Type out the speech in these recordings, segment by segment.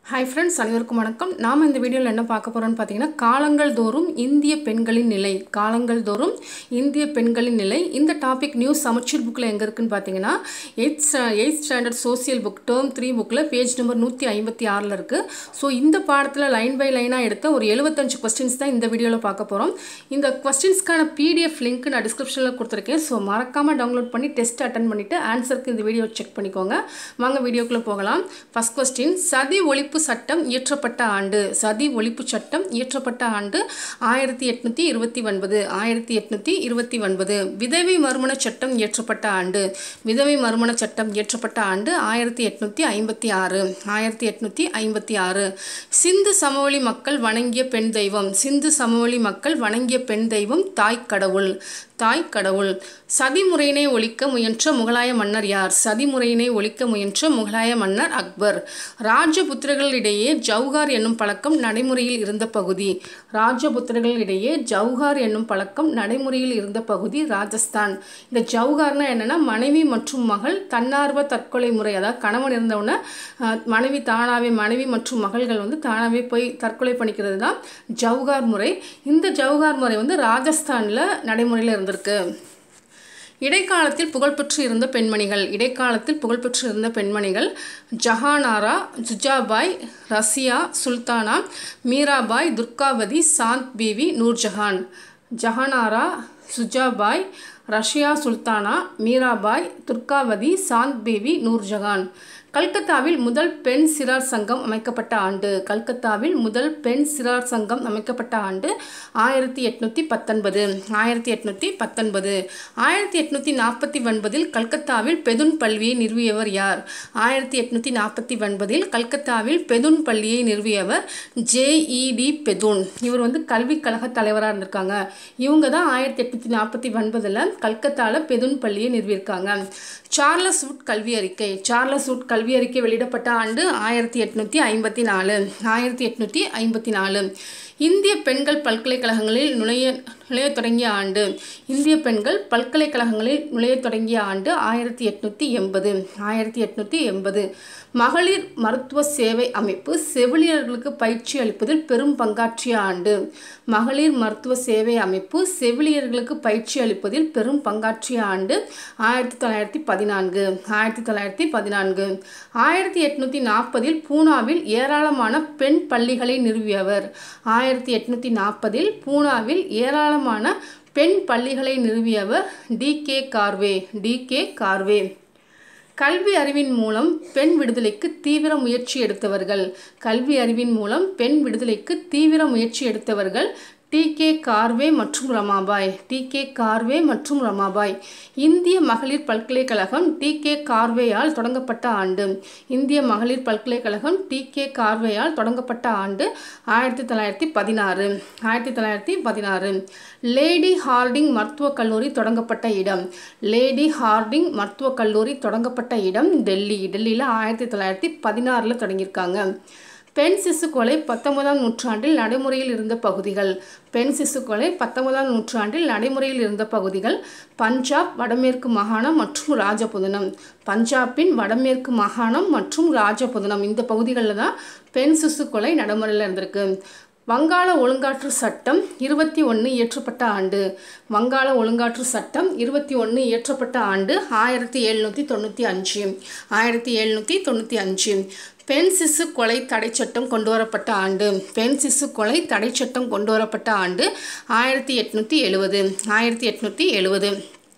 hi friends அனைவருக்கும் வணக்கம் நாம் இந்த வீடியோவில் என்ன பார்க்க போகிறோம்னு பார்த்தீங்கன்னா காலங்கள் தோறும் இந்திய பெண்களின் நிலை காலங்கள் தோறும் இந்திய பெண்களின் நிலை இந்த டாபிக் நியூஸ் சமச்சீர் புக்கில் எங்கே இருக்குன்னு பார்த்தீங்கன்னா eight eight standard social book term three புக்கில் பேஜ் நம்பர் நூற்றி ஐம்பத்தி ஆறில் இருக்குது ஸோ இந்த பாடத்தில் லைன் பை லைனாக எடுத்த ஒரு எழுபத்தஞ்சு கொஸ்டின்ஸ் தான் இந்த வீடியோவில் பார்க்க போகிறோம் இந்த கொஸ்டின்ஸ்க்கான பிடிஎஃப் லிங்க் நான் டிஸ்கிரிப்ஷனில் கொடுத்துருக்கேன் ஸோ மறக்காமல் டவுன்லோட் பண்ணி டெஸ்ட் அட்டன் பண்ணிவிட்டு ஆன்சருக்கு இந்த வீடியோ செக் பண்ணிக்கோங்க வாங்க வீடியோக்குள்ளே போகலாம் ஃபஸ்ட் கொஸ்டின் சதி ஒழிப்பு சட்டம் இயற்றப்பட்ட ஆண்டு சதி ஒழிப்பு சட்டம் இயற்றப்பட்ட ஆண்டு ஆயிரத்தி எட்நூற்றி இருபத்தி ஒன்பது ஆயிரத்தி எட்நூற்றி இருபத்தி ஒன்பது விதவை மறுமண சட்டம் இயற்றப்பட்ட ஆண்டு விதவை மறுமண சட்டம் இயற்றப்பட்ட ஆண்டு ஆயிரத்தி எட்நூற்றி ஐம்பத்தி ஆறு ஆயிரத்தி எட்நூற்றி ஐம்பத்தி ஆறு சிந்து சமவெளி மக்கள் வணங்கிய பெண் தெய்வம் சிந்து சமவெளி மக்கள் வணங்கிய பெண் தெய்வம் தாய் கடவுள் தாய் கடவுள் சதிமுறையினை ஒழிக்க முயன்ற முகலாய மன்னர் யார் சதிமுறையினை ஒழிக்க முயன்ற முகலாய மன்னர் அக்பர் ராஜபுத்திரர்களிடையே ஜவுகார் என்னும் பழக்கம் நடைமுறையில் இருந்த பகுதி ராஜபுத்திரர்களிடையே ஜவுகார் என்னும் பழக்கம் நடைமுறையில் இருந்த பகுதி ராஜஸ்தான் இந்த ஜவுகார்னா என்னன்னா மனைவி மற்றும் மகள் தன்னார்வ தற்கொலை முறை அதாவது கணவன் இருந்தவுடனே அஹ், மனைவி தானாவே மனைவி மற்றும் மகள்கள் வந்து தானாவே போய் தற்கொலை பண்ணிக்கிறது தான் ஜவுகார் முறை இந்த ஜவுகார் முறை வந்து ராஜஸ்தானில் நடைமுறையில் இருந்திருக்கு இடைக்காலத்தில் புகழ்பெற்று இருந்த பெண்மணிகள் இடைக்காலத்தில் புகழ்பெற்று இருந்த பெண்மணிகள் ஜஹானாரா ஜுஜாபாய் ரசியா சுல்தானா மீராபாய் துர்காவதி சாந்த் பீவி நூர்ஜஹான் ஜஹானாரா சுஜாபாய் ரஷ்யா சுல்தானா மீராபாய் துர்காவதி சாந்த் பேபி நூர்ஜஹான் கல்கத்தாவில் முதல் பெண் சிறார் சங்கம் அமைக்கப்பட்ட ஆண்டு கல்கத்தாவில் முதல் பெண் சிறார் சங்கம் அமைக்கப்பட்ட ஆண்டு ஆயிரத்தி எட்நூற்றி பத்தொன்பது ஆயிரத்தி எட்நூற்றி பத்தொன்பது ஆயிரத்தி எட்நூற்றி நாற்பத்தி ஒன்பதில் கல்கத்தாவில் பெதுன் பள்ளியை நிறுவியவர் யார் ஆயிரத்தி எட்நூற்றி நாற்பத்தி ஒன்பதில் கல்கத்தாவில் பெதுன் பள்ளியை நிறுவியவர் ஜேஇடி பெதுன் இவர் வந்து கல்விக் கழக தலைவராக இருந்திருக்காங்க இவங்க தான் ஆயிரத்தி எட்நூற்றி நாற்பத்தி ஒன்பதில் கல்கத்தாவில் பெதுன் பள்ளியை நிறுவியிருக்காங்க சார்லஸ் வுட் கல்வி அறிக்கை சார்லஸ் வுட் கல்வி அறிக்கை வெளியிடப்பட்ட ஆண்டு ஆயிரத்தி எட்நூற்றி ஐம்பத்தி நாலு ஆயிரத்தி எட்நூற்றி ஐம்பத்தி நாலு இந்திய பெண்கள் பல்கலைக்கழகங்களில் நுழைய நுழையத் தொடங்கிய ஆண்டு இந்திய பெண்கள் பல்கலைக்கழகங்களில் நுழையத் தொடங்கிய ஆண்டு ஆயிரத்தி எட்நூற்றி எண்பது ஆயிரத்தி எட்நூற்றி எண்பது மகளிர் மருத்துவ சேவை அமைப்பு செவிலியர்களுக்கு பயிற்சி அளிப்பதில் பெரும் பங்காற்றிய ஆண்டு மகளிர் மருத்துவ சேவை அமைப்பு செவிலியர்களுக்கு பயிற்சி அளிப்பதில் பெரும் பங்காற்றிய ஆண்டு ஆயிரத்தி தொள்ளாயிரத்தி பதினான்கு ஆயிரத்தி தொள்ளாயிரத்தி பதினான்கு ஆயிரத்தி எட்நூற்றி நாற்பதில் பூனாவில் ஏராளமான பெண் பள்ளிகளை நிறுவியவர் ஆயிரத்தி எட்நூற்றி நாற்பதில் பூனாவில் ஏராளமான பெண் பள்ளிகளை நிறுவியவர் D K Karve D K Karve கல்வி அறிவின் மூலம் பெண் விடுதலைக்கு தீவிர முயற்சி எடுத்தவர்கள் கல்வி அறிவின் மூலம் பெண் விடுதலைக்கு தீவிர முயற்சி எடுத்தவர்கள் டி கே கார்வே மற்றும் ரமாபாய் டி கே கார்வே மற்றும் ரமாபாய் இந்திய மகளிர் பல்கலைக்கழகம் டி கே கார்வேயால் தொடங்கப்பட்ட ஆண்டு இந்திய மகளிர் பல்கலைக்கழகம் டி கே கார்வேயால் தொடங்கப்பட்ட ஆண்டு ஆயிரத்தி தொள்ளாயிரத்தி பதினாறு ஆயிரத்தி தொள்ளாயிரத்தி பதினாறு லேடி ஹார்டிங் மருத்துவக் கல்லூரி தொடங்கப்பட்ட இடம் லேடி ஹார்டிங் மருத்துவக் கல்லூரி தொடங்கப்பட்ட இடம் டெல்லி டெல்லியில் ஆயிரத்தி தொள்ளாயிரத்தி பதினாறில் தொடங்கியிருக்காங்க பெண் சிசு கொலை பத்தொன்பதாம் நூற்றாண்டில் நடைமுறையில் இருந்த பகுதிகள் பெண் சிசு கொலை பத்தொன்பதாம் நூற்றாண்டில் நடைமுறையில் இருந்த பகுதிகள் பஞ்சாப் வடமேற்கு மாகாணம் மற்றும் ராஜபுதனம் பஞ்சாபின் வடமேற்கு மாகாணம் மற்றும் ராஜபுதனம் இந்த பகுதிகளில் தான் பெண் சிசு கொலை நடைமுறையில் இருந்திருக்கு வங்காள ஒழுங்காற்று சட்டம் இருபத்தி ஒன்று இயற்றப்பட்ட ஆண்டு வங்காள ஒழுங்காற்று சட்டம் இருபத்தி ஒன்று இயற்றப்பட்ட ஆண்டு ஆயிரத்தி எழுநூற்றி தொண்ணூற்றி அஞ்சு ஆயிரத்தி எழுநூற்றி தொண்ணூற்றி அஞ்சு பெண் சிசு கொலை தடை சட்டம் கொண்டு வரப்பட்ட ஆண்டு பெண் சிசு கொலை தடை சட்டம் கொண்டு வரப்பட்ட ஆண்டு ஆயிரத்தி எட்நூற்றி எழுவது ஆயிரத்தி எட்நூற்றி எழுவது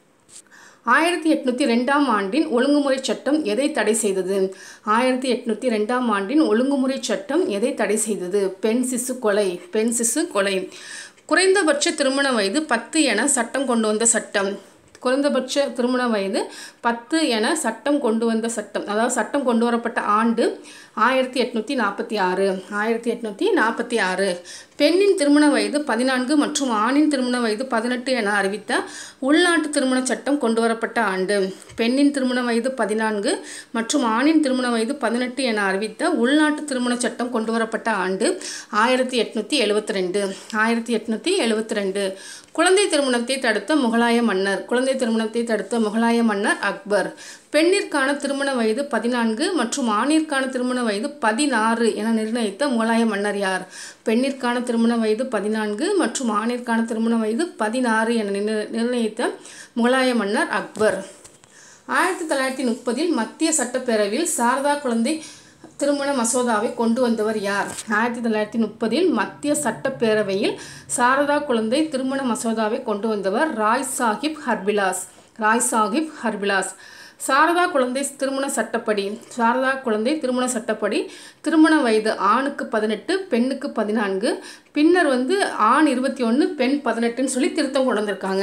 ஆயிரத்தி எட்நூற்றி ரெண்டாம் ஆண்டின் ஒழுங்குமுறை சட்டம் எதை தடை செய்தது ஆயிரத்தி எட்நூற்றி ரெண்டாம் ஆண்டின் ஒழுங்குமுறை சட்டம் எதை தடை செய்தது பெண் சிசு கொலை பெண் சிசு கொலை குறைந்தபட்ச திருமண வயது பத்து என சட்டம் கொண்டு வந்த சட்டம் குறைந்தபட்ச திருமண வயது பத்து என சட்டம் கொண்டு வந்த சட்டம் அதாவது சட்டம் கொண்டு வரப்பட்ட ஆண்டு ஆயிரத்தி எட்நூற்றி நாற்பத்தி ஆறு ஆயிரத்தி எட்நூற்றி நாற்பத்தி ஆறு பெண்ணின் திருமண வயது பதினான்கு மற்றும் ஆணின் திருமண வயது பதினெட்டு என அறிவித்த உள்நாட்டு திருமண சட்டம் கொண்டு வரப்பட்ட ஆண்டு பெண்ணின் திருமண வயது பதினான்கு மற்றும் ஆணின் திருமண வயது பதினெட்டு என அறிவித்த உள்நாட்டு திருமண சட்டம் கொண்டு வரப்பட்ட ஆண்டு ஆயிரத்தி எட்நூற்றி எழுபத்தி ரெண்டு ஆயிரத்தி எட்நூற்றி எழுபத்தி ரெண்டு குழந்தை திருமணத்தை தடுத்த முகலாய மன்னர் குழந்தை திருமணத்தை தடுத்த முகலாய மன்னர் அக்பர் பெண்ணிற்கான திருமண வயது பதினான்கு மற்றும் ஆணிற்கான திருமண வயது பதினாறு என நிர்ணயித்த முகலாய மன்னர் யார் பெண்ணிற்கான திருமண வயது பதினான்கு மற்றும் ஆணிற்கான திருமண வயது பதினாறு என நிர்ண- நிர்ணயித்த முகலாய மன்னர் அக்பர் ஆயிரத்தி தொள்ளாயிரத்தி முப்பதில் மத்திய சட்டப்பேரவையில் சாரதா குழந்தை திருமண மசோதாவை கொண்டு வந்தவர் யார் ஆயிரத்தி தொள்ளாயிரத்தி முப்பதில் மத்திய சட்டப்பேரவையில் சாரதா குழந்தை திருமண மசோதாவை கொண்டு வந்தவர் ராய் சாஹிப் ஹர்பிலாஸ் ராய் சாஹிப் ஹர்பிலாஸ் சாரதா குழந்தை திருமண சட்டப்படி சாரதா குழந்தை திருமண சட்டப்படி திருமண வயது ஆணுக்கு பதினெட்டு பெண்ணுக்கு பதினான்கு பின்னர் வந்து ஆண் இருபத்தி ஒன்று பெண் பதினெட்டுன்னு சொல்லி திருத்தம் கொண்டு வந்திருக்காங்க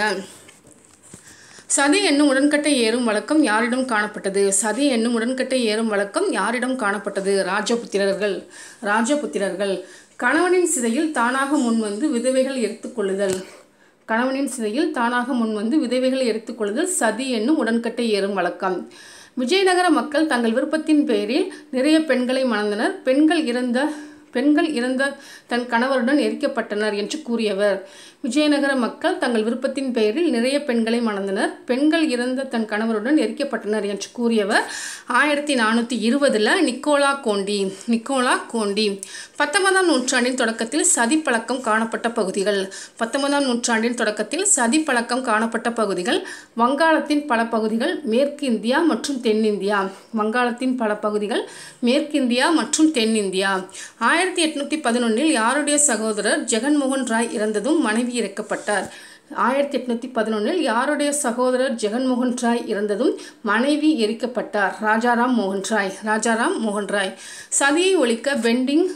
சதி என்னும் உடன்கட்டை ஏறும் வழக்கம் யாரிடம் காணப்பட்டது சதி என்னும் உடன்கட்டை ஏறும் வழக்கம் யாரிடம் காணப்பட்டது ராஜபுத்திரர்கள் ராஜபுத்திரர்கள் கணவனின் சிதையில் தானாக முன்வந்து விதவைகள் எடுத்துக்கொள்ளுதல் கணவனின் சிதையில் தானாக முன்வந்து விதவைகள் எடுத்துக்கொள்ளுதல் சதி என்னும் உடன்கட்டை ஏறும் வழக்கம் விஜயநகர மக்கள் தங்கள் விருப்பத்தின் பேரில் நிறைய பெண்களை மணந்தனர் பெண்கள் இறந்த பெண்கள் இறந்த தன் கணவருடன் எரிக்கப்பட்டனர் என்று கூறியவர் விஜயநகர மக்கள் தங்கள் விருப்பத்தின் பெயரில் நிறைய பெண்களை மணந்தனர் பெண்கள் இறந்த தன் கணவருடன் எரிக்கப்பட்டனர் என்று கூறியவர் ஆயிரத்தி நானூற்றி இருபதில் நிக்கோலா கோண்டி நிக்கோலா கோண்டி பத்தொன்பதாம் நூற்றாண்டின் தொடக்கத்தில் சதி பழக்கம் காணப்பட்ட பகுதிகள் பத்தொன்பதாம் நூற்றாண்டின் தொடக்கத்தில் சதி பழக்கம் காணப்பட்ட பகுதிகள் வங்காளத்தின் பல பகுதிகள் மேற்கு இந்தியா மற்றும் தென்னிந்தியா வங்காளத்தின் பல பகுதிகள் மேற்கிந்தியா மற்றும் தென்னிந்தியா ஆயிரத்தி எட்நூத்தி பதினொன்றில் யாருடைய சகோதரர் ஜெகன்மோகன் ராய் இறந்ததும் மனைவி இறக்கப்பட்டார் ஆயிரத்தி எட்நூத்தி பதினொன்றில் யாருடைய சகோதரர் ஜெகன்மோகன் ராய் இறந்ததும் மனைவி எரிக்கப்பட்டார் ராஜாராம் மோகன் ராய் ராஜாராம் மோகன் ராய் சதியை ஒழிக்க பெண்டிங்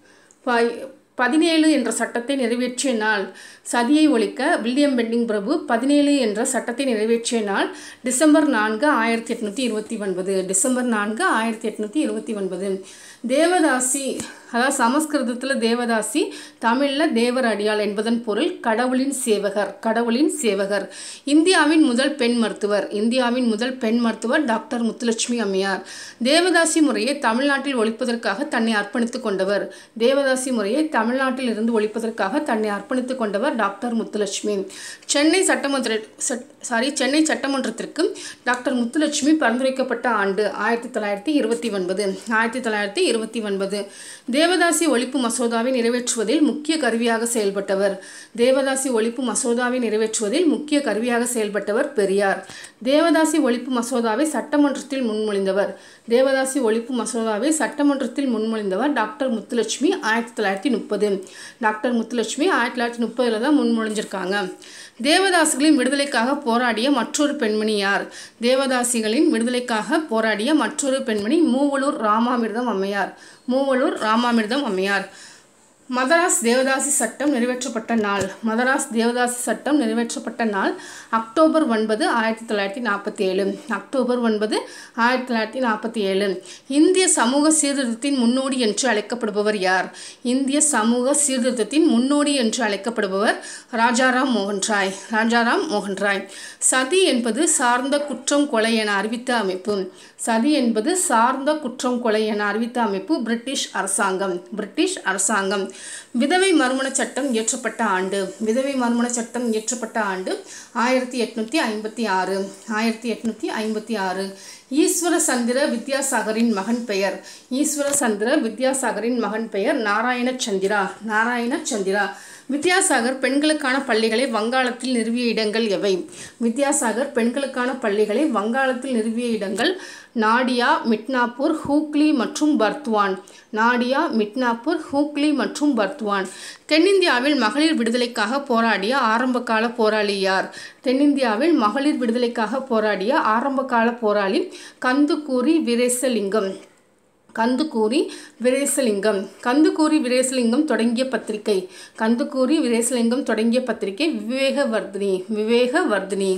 ப- பதினேழு என்ற சட்டத்தை நிறைவேற்றிய நாள் சதியை ஒழிக்க வில்லியம் பெண்டிங் பிரபு பதினேழு என்ற சட்டத்தை நிறைவேற்றிய நாள் டிசம்பர் நான்கு ஆயிரத்தி எட்நூற்றி இருபத்தி ஒன்பது டிசம்பர் நான்கு ஆயிரத்தி எட்நூற்றி இருபத்தி ஒன்பது தேவதாசி அதாவது சமஸ்கிருதத்தில் தேவதாசி தமிழில் தேவர் அடியாள் என்பதன் பொருள் கடவுளின் சேவகர் கடவுளின் சேவகர் இந்தியாவின் முதல் பெண் மருத்துவர் இந்தியாவின் முதல் பெண் மருத்துவர் டாக்டர் முத்துலட்சுமி அம்மையார் தேவதாசி முறையை தமிழ்நாட்டில் ஒழிப்பதற்காக தன்னை அர்ப்பணித்துக் கொண்டவர் தேவதாசி முறையை தமிழ்நாட்டில் இருந்து ஒழிப்பதற்காக தன்னை அர்ப்பணித்துக் கொண்டவர் டாக்டர் முத்துலட்சுமி சென்னை சட்டமன்ற சாரி சென்னை சட்டமன்றத்திற்கு டாக்டர் முத்துலட்சுமி பரிந்துரைக்கப்பட்ட ஆண்டு ஆயிரத்தி தொள்ளாயிரத்தி இருபத்தி ஒன்பது ஆயிரத்தி தொள்ளாயிரத்தி இருபத்தி ஒன்பது தேவதாசி ஒழிப்பு மசோதாவை நிறைவேற்றுவதில் முக்கிய கருவியாக செயல்பட்டவர் தேவதாசி ஒழிப்பு மசோதாவை நிறைவேற்றுவதில் முக்கிய கருவியாக செயல்பட்டவர் பெரியார் தேவதாசி ஒழிப்பு மசோதாவை சட்டமன்றத்தில் முன்மொழிந்தவர் தேவதாசி ஒழிப்பு மசோதாவை சட்டமன்றத்தில் முன்மொழிந்தவர் டாக்டர் முத்துலட்சுமி ஆயிரத்தி தொள்ளாயிரத்தி முப்பது டாக்டர் முத்துலட்சுமி ஆயிரத்தி தொள்ளாயிரத்தி முப்பதில் தான் முன்மொழிஞ்சிருக்காங்க தேவதாசிகளின் விடுதலைக்காக போராடிய மற்றொரு பெண்மணி யார் தேவதாசிகளின் விடுதலைக்காக போராடிய மற்றொரு பெண்மணி மூவலூர் ராமாமிர்தம் அம்மையார் மூவலூர் ராமாமிர்தம் அம்மையார் மதராஸ் தேவதாசி சட்டம் நிறைவேற்றப்பட்ட நாள் மதராஸ் தேவதாசி சட்டம் நிறைவேற்றப்பட்ட நாள் அக்டோபர் ஒன்பது ஆயிரத்தி தொள்ளாயிரத்தி நாற்பத்தி ஏழு அக்டோபர் ஒன்பது ஆயிரத்தி தொள்ளாயிரத்தி நாற்பத்தி ஏழு இந்திய சமூக சீர்திருத்தத்தின் முன்னோடி என்று அழைக்கப்படுபவர் யார் இந்திய சமூக சீர்திருத்தத்தின் முன்னோடி என்று அழைக்கப்படுபவர் ராஜாராம் மோகன் ராய் ராஜாராம் மோகன் ராய் சதி என்பது சார்ந்த குற்றம் கொலை என அறிவித்த அமைப்பு சதி என்பது சார்ந்த குற்றம் கொலை என அறிவித்த அமைப்பு பிரிட்டிஷ் அரசாங்கம் பிரிட்டிஷ் அரசாங்கம் விதவை மறுமண சட்டம் இயற்றப்பட்ட ஆண்டு விதவை மறுமண சட்டம் இயற்றப்பட்ட ஆண்டு ஆயிரத்தி எட்நூத்தி ஐம்பத்தி ஆறு ஆயிரத்தி எட்நூத்தி ஐம்பத்தி ஆறு ஈஸ்வர சந்திர வித்யாசாகரின் மகன் பெயர் ஈஸ்வர சந்திர வித்யாசாகரின் மகன் பெயர் நாராயண சந்திரா நாராயண சந்திரா வித்யாசாகர் பெண்களுக்கான பள்ளிகளை வங்காளத்தில் நிறுவிய இடங்கள் எவை வித்யாசாகர் பெண்களுக்கான பள்ளிகளை வங்காளத்தில் நிறுவிய இடங்கள் நாடியா மிட்னாப்பூர் ஹூக்ளி மற்றும் பர்த்வான் நாடியா மிட்னாப்பூர் ஹூக்ளி மற்றும் பர்த்வான் தென்னிந்தியாவில் மகளிர் விடுதலைக்காக போராடிய ஆரம்பகால போராளி யார் தென்னிந்தியாவில் மகளிர் விடுதலைக்காக போராடிய ஆரம்பகால போராளி கந்துக்கூரி வீரேசலிங்கம் கந்துக்கூரி வீரேசலிங்கம் கந்துக்கூரி வீரேசலிங்கம் தொடங்கிய பத்திரிகை கந்துக்கூரி வீரேசலிங்கம் தொடங்கிய பத்திரிகை விவேகவர்தினி விவேகவர்தினி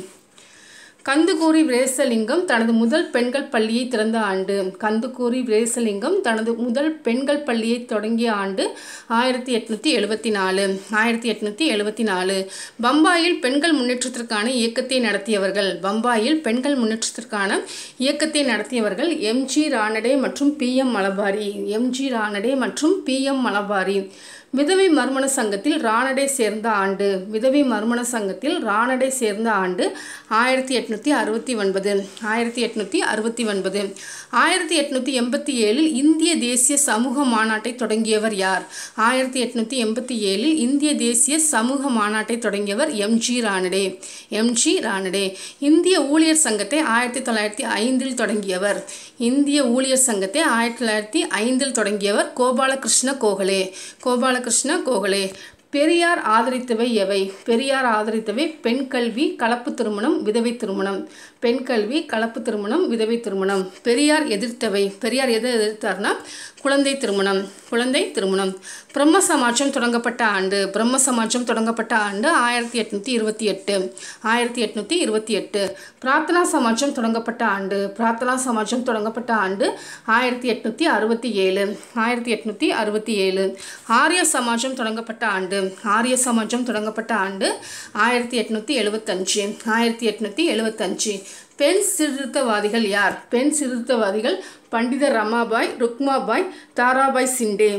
கந்துக்கூரி வீரேசலிங்கம் தனது முதல் பெண்கள் பள்ளியை திறந்த ஆண்டு கந்துக்கூரி வீரேசலிங்கம் தனது முதல் பெண்கள் பள்ளியை தொடங்கிய ஆண்டு ஆயிரத்தி எட்நூத்தி எழுபத்தி நாலு ஆயிரத்தி எட்நூத்தி எழுபத்தி நாலு பம்பாயில் பெண்கள் முன்னேற்றத்திற்கான இயக்கத்தை நடத்தியவர்கள் பம்பாயில் பெண்கள் முன்னேற்றத்திற்கான இயக்கத்தை நடத்தியவர்கள் எம்ஜி ரானடே மற்றும் B M Malabari M G Ranade மற்றும் பி எம் மலபாரி விதவை மறுமண சங்கத்தில் ராணடே சேர்ந்த ஆண்டு விதவை மறுமண சங்கத்தில் ராணடே சேர்ந்த ஆண்டு ஆயிரத்தி எட்நூற்றி அறுபத்தி ஒன்பது ஆயிரத்தி எட்நூற்றி அறுபத்தி ஒன்பது ஆயிரத்தி எட்நூற்றி எண்பத்தி ஏழில் இந்திய தேசிய சமூக மாநாட்டை தொடங்கியவர் யார் ஆயிரத்தி எட்நூற்றி எண்பத்தி ஏழில் இந்திய தேசிய சமூக மாநாட்டை தொடங்கியவர் எம்ஜி ராணடே எம்ஜி ராணடே இந்திய ஊழியர் சங்கத்தை ஆயிரத்தி தொள்ளாயிரத்தி ஐந்தில் தொடங்கியவர் இந்திய ஊழியர் சங்கத்தை ஆயிரத்தி தொள்ளாயிரத்தி ஐந்தில் தொடங்கியவர் கோபாலகிருஷ்ண கோகலே கோபாலகிருஷ்ண கோகலே பெரியார் ஆதரித்தவை எவை பெரியார் ஆதரித்தவை பெண் கல்வி கலப்பு திருமணம் விதவை திருமணம் பெண் கல்வி கலப்பு திருமணம் விதவை திருமணம் பெரியார் எதிர்த்தவை பெரியார் எதை எதிர்த்தார்னா குழந்தை திருமணம் குழந்தை திருமணம் பிரம்ம சமாஜம் தொடங்கப்பட்ட ஆண்டு பிரம்ம சமாஜம் தொடங்கப்பட்ட ஆண்டு ஆயிரத்தி எட்நூற்றி இருபத்தி எட்டு ஆயிரத்தி எட்நூற்றி இருபத்தி எட்டு பிரார்த்தனா சமாஜம் தொடங்கப்பட்ட ஆண்டு பிரார்த்தனா சமாஜம் தொடங்கப்பட்ட ஆண்டு ஆயிரத்தி எட்நூற்றி அறுபத்தி ஏழு ஆயிரத்தி எட்நூற்றி அறுபத்தி ஏழு ஆரிய சமாஜம் தொடங்கப்பட்ட ஆண்டு ஆரிய சமாஜம் தொடங்கப்பட்ட ஆண்டு ஆயிரத்தி எட்நூற்றி எழுபத்தஞ்சு ஆயிரத்தி எட்நூற்றி எழுபத்தஞ்சு பெண் சீர்திருத்தவாதிகள் யார் பெண் சீர்திருத்தவாதிகள் பண்டித ரமாபாய் ருக்மாபாய் தாராபாய் சிண்டே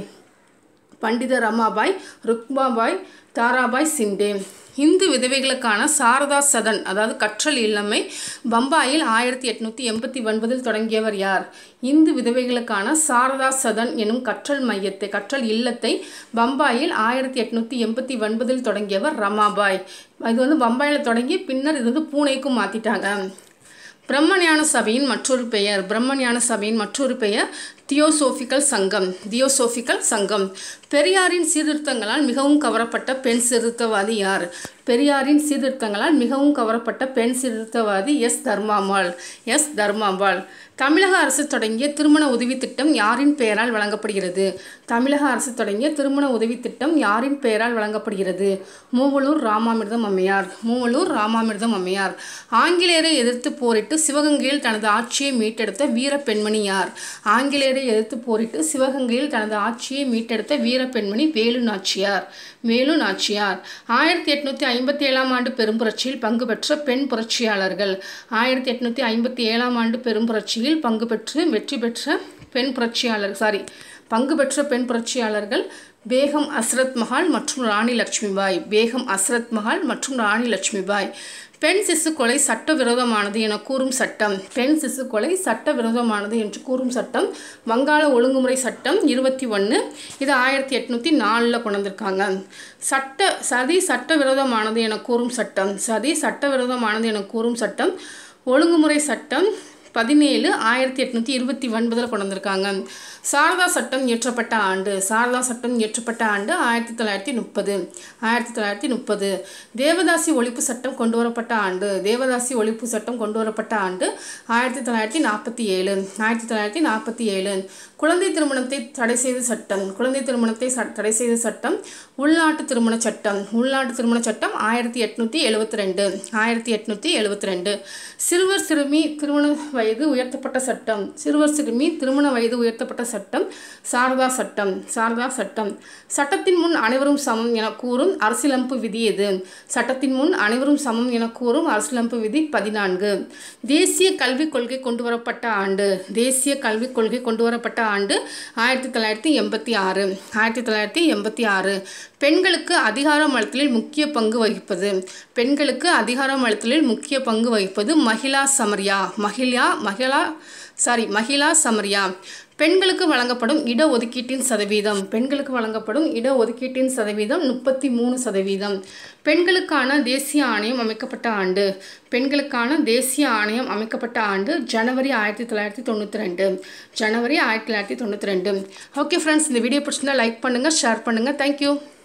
பண்டித ரமாபாய் ருக்மாபாய் தாராபாய் சிண்டே இந்து விதவைகளுக்கான சாரதா சதன் அதாவது கற்றல் இல்லமை பம்பாயில் ஆயிரத்தி எட்நூற்றி எண்பத்தி ஒன்பதில் தொடங்கியவர் யார் இந்து விதவைகளுக்கான சாரதா சதன் எனும் கற்றல் மையத்தை கற்றல் இல்லத்தை பம்பாயில் ஆயிரத்தி எட்நூற்றி எண்பத்தி ஒன்பதில் தொடங்கியவர் ரமாபாய் இது வந்து பம்பாயில் தொடங்கி பின்னர் இது வந்து பூனேக்கும் மாற்றிட்டாங்க பிரம்மஞான சபையின் மற்றொரு பெயர் பிரம்மஞான சபையின் மற்றொரு பெயர் தியோசோபிக்கல் சங்கம் தியோசோபிக்கல் சங்கம் பெரியாரின் சீர்திருத்தங்களால் மிகவும் கவரப்பட்ட பெண் சீர்திருத்தவாதி யார் பெரியாரின் சீர்திருத்தங்களால் மிகவும் கவரப்பட்ட பெண் சீர்திருத்தவாதி எஸ் தர்மாம்பாள் எஸ் தர்மாம்பாள் தமிழக அரசு தொடங்கிய திருமண உதவி திட்டம் யாரின் பெயரால் வழங்கப்படுகிறது தமிழக அரசு தொடங்கிய திருமண உதவி திட்டம் யாரின் பெயரால் வழங்கப்படுகிறது மூவலூர் ராமாமிர்தம் அம்மையார் மூவலூர் ராமாமிர்தம் அம்மையார் ஆங்கிலேயரை எதிர்த்து போரிட்டு சிவகங்கையில் தனது ஆட்சியை மீட்டெடுத்த வீர பெண்மணி யார் ஆங்கிலேயரை எதிர்த்து போரிட்டு சிவகங்கையில் தனது ஆட்சியை மீட்டெடுத்த வீர பெண்மணி வேலு நாச்சியார் வேலு நாச்சியார் ஆயிரத்தி எட்நூற்றி ஐம்பத்தி ஏழாம் ஆண்டு பெரும்புரட்சியில் பங்கு பெற்ற பெண் புரட்சியாளர்கள் ஆயிரத்தி எட்நூற்றி ஐம்பத்தி ஏழாம் ஆண்டு பெரும்புரட்சியில் பங்கு பெற்று வெற்றி பெற்ற பெண் புரட்சியாளர் சாரி பங்கு பெற்ற பெண் புரட்சியாளர்கள் பேகம் அஸ்ரத் மஹால் மற்றும் ராணி லட்சுமிபாய் பேகம் அஸ்ரத் மஹால் மற்றும் ராணி லட்சுமிபாய் பெண் சிசு கொலை சட்டவிரோதமானது என கூறும் சட்டம் பெண் சிசு கொலை சட்டவிரோதமானது என்று கூறும் சட்டம் வங்காள ஒழுங்குமுறை சட்டம் இருபத்தி ஒன்று இது ஆயிரத்தி எட்நூற்றி நாலில் கொண்டு வந்திருக்காங்க சட்ட சதி சட்டவிரோதமானது என கூறும் சட்டம் சதி சட்டவிரோதமானது என கூறும் சட்டம் ஒழுங்குமுறை சட்டம் பதினேழு ஆயிரத்தி எட்நூற்றி இருபத்தி ஒன்பதில் கொண்டு வந்திருக்காங்க சாரதா சட்டம் இயற்றப்பட்ட ஆண்டு சாரதா சட்டம் இயற்றப்பட்ட ஆண்டு ஆயிரத்தி தொள்ளாயிரத்தி முப்பது ஆயிரத்தி தொள்ளாயிரத்தி முப்பது தேவதாசி ஒழிப்பு சட்டம் கொண்டு வரப்பட்ட ஆண்டு தேவதாசி ஒழிப்பு சட்டம் கொண்டு வரப்பட்ட ஆண்டு ஆயிரத்தி தொள்ளாயிரத்தி நாற்பத்தி ஏழு ஆயிரத்தி தொள்ளாயிரத்தி நாற்பத்தி ஏழு குழந்தை திருமணத்தை தடை செய்த சட்டம் குழந்தை திருமணத்தை ச- தடை செய்த சட்டம் உள்நாட்டு திருமண சட்டம் உள்நாட்டு திருமண சட்டம் ஆயிரத்தி எட்நூற்றி எழுபத்தி ரெண்டு ஆயிரத்தி எட்நூற்றி எழுபத்தி ரெண்டு சிறுவர் சிறுமி திருமண வயது உயர்த்தப்பட்ட சட்டம் சிறுவர் சிறுமி திருமண வயது உயர்த்தப்பட்ட சட்டம் சாரதா சட்டம் சாரதா சட்டம் சட்டத்தின் முன் அனைவரும் சமம் என கூறும் அரசியலமைப்பு விதி எது சட்டத்தின் முன் அனைவரும் சமம் என கூறும் அரசியலமைப்பு விதி பதினான்கு தேசிய கல்விக் கொள்கை கொண்டு வரப்பட்ட ஆண்டு தேசிய கல்விக் கொள்கை கொண்டு வரப்பட்ட ஆண்டு ஆயிரத்தி தொள்ளாயிரத்தி எண்பத்தி ஆறு ஆயிரத்தி தொள்ளாயிரத்தி எண்பத்தி ஆறு பெண்களுக்கு அதிகாரம் அளித்தலில் முக்கிய பங்கு வகிப்பது பெண்களுக்கு அதிகாரம் அளித்தலில் முக்கிய பங்கு வகிப்பது மகிழா சமரியா மகிழா மகிழா சாரி மகிழா சமரியா பெண்களுக்கு வழங்கப்படும் இடஒதுக்கீட்டின் சதவீதம் பெண்களுக்கு வழங்கப்படும் இடஒதுக்கீட்டின் சதவீதம் முப்பத்தி மூணு சதவீதம் பெண்களுக்கான தேசிய ஆணையம் அமைக்கப்பட்ட ஆண்டு பெண்களுக்கான தேசிய ஆணையம் அமைக்கப்பட்ட ஆண்டு ஜனவரி ஆயிரத்தி தொள்ளாயிரத்தி தொண்ணூற்றி ரெண்டு ஜனவரி ஆயிரத்தி தொள்ளாயிரத்தி தொண்ணூற்றி ரெண்டு ஓகே ஃப்ரெண்ட்ஸ் இந்த வீடியோ பிடிச்சிருந்தா லைக் பண்ணுங்கள் ஷேர் பண்ணுங்கள் தேங்க்யூ